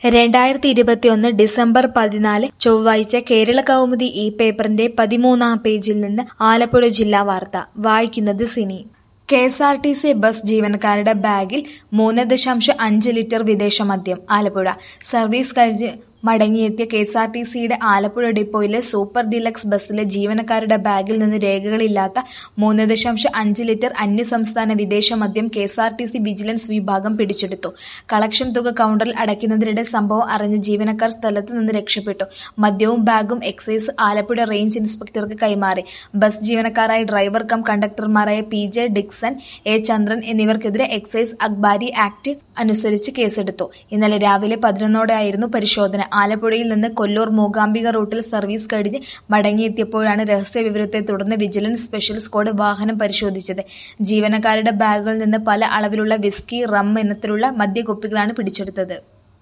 രണ്ടായിരത്തി ഇരുപത്തിയൊന്ന് ഡിസംബർ പതിനാല് ചൊവ്വാഴ്ച കേരള കൗമുദി ഈ പേപ്പറിന്റെ പതിമൂന്നാം പേജിൽ നിന്ന് ആലപ്പുഴ ജില്ലാ വാർത്ത വായിക്കുന്നത് Sini K S R T C bus ജീവനക്കാരുടെ ബാഗിൽ മൂന്ന് ദശാംശം അഞ്ച് ലിറ്റർ വിദേശ മദ്യം ആലപ്പുഴ സർവീസ് കഴിഞ്ഞ് മടങ്ങിയെത്തിയ കെ എസ് ആർ ടി സിയുടെ ആലപ്പുഴ ഡിപ്പോയിലെ സൂപ്പർ ഡിലക്സ് ബസ്സിലെ ജീവനക്കാരുടെ ബാഗിൽ നിന്ന് രേഖകളില്ലാത്ത മൂന്ന് ദശാംശം അഞ്ച് ലിറ്റർ അന്യസംസ്ഥാന വിദേശ മദ്യം K S R T C vigilance വിഭാഗം പിടിച്ചെടുത്തു കളക്ഷൻ തുക കൗണ്ടറിൽ അടയ്ക്കുന്നതിനിടെ സംഭവം അറിഞ്ഞ ജീവനക്കാർ സ്ഥലത്ത് നിന്ന് രക്ഷപ്പെട്ടു മദ്യവും ബാഗും എക്സൈസ് ആലപ്പുഴ റേഞ്ച് ഇൻസ്പെക്ടർക്ക് കൈമാറി ബസ് ജീവനക്കാരായ ഡ്രൈവർ കം കണ്ടക്ടർമാരായ P J Dixon A Chandran എന്നിവർക്കെതിരെ എക്സൈസ് അക്ബാരി ആക്ട് അനുസരിച്ച് കേസെടുത്തു ഇന്നലെ രാവിലെ പതിനൊന്നോടെയായിരുന്നു പരിശോധന ആലപ്പുഴയിൽ നിന്ന് കൊല്ലൂർ മൂകാംബിക റൂട്ടിൽ സർവീസ് കഴിഞ്ഞ് മടങ്ങിയെത്തിയപ്പോഴാണ് രഹസ്യ വിവരത്തെ തുടർന്ന് വിജിലൻസ് സ്പെഷ്യൽ സ്ക്വാഡ് വാഹനം പരിശോധിച്ചത് ജീവനക്കാരുടെ ബാഗുകളിൽ നിന്ന് പല അളവിലുള്ള വിസ്കി റം ഇനത്തിലുള്ള മദ്യക്കുപ്പികളാണ് പിടിച്ചെടുത്തത്